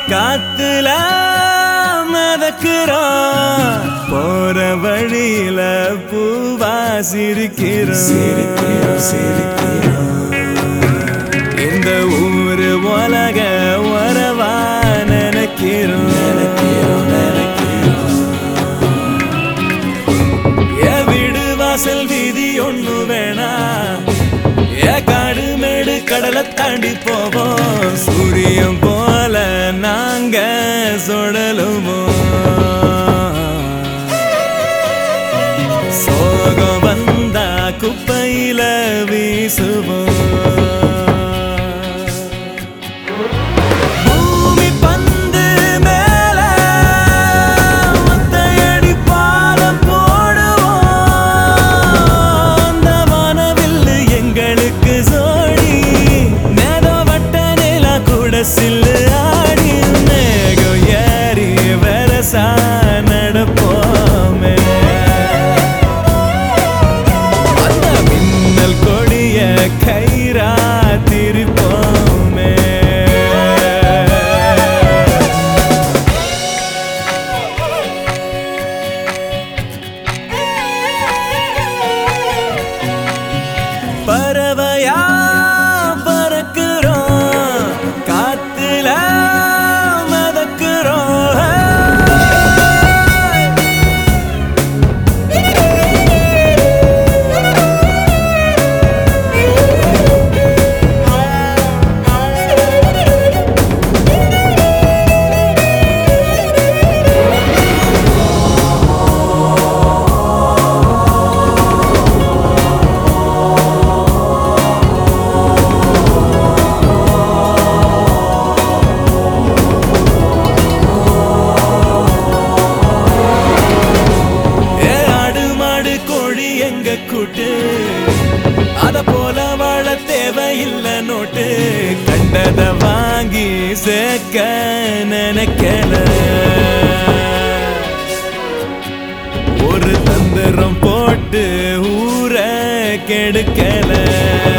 காத்துல மதக்குறோம் போற வழியில பூவா சிரிக்கிறோம் இந்த ஊரு உலக உறவா நினைக்கிறோம் ஏ வீடு வாசல் வீதி ஒண்ணு வேணா ஏ காடு மேடு கடலை தாண்டி போவோம் சூரியன் போல நாங்க சுடலுவோம் சோகம் வந்தா குப்பையில வீசுவோம் பூமி பந்து மேல ஒத்தையடி பாலம் போடுவோம் அந்த வானவில்லு எங்களுக்கு சோடி நேதோ வட்ட நிலா கூட சில்லு ஆடி மேகம் ஏறி வரசா நடப்போமே அந்த மின்னல் கொடிய கயிறா திரிப்போமே பறவையா பறக்கிறோம் காத்துல மதக்கிறோம் ஏ ஆடு மாடு கோழி எங்க கூட்டு அத போல வாழ தேவையில்லை நோட்டு கண்டத வாங்கி சேர்க்க நினைக்கல ஒரு தந்திரம் போட்டு ஊரை கெடுக்கல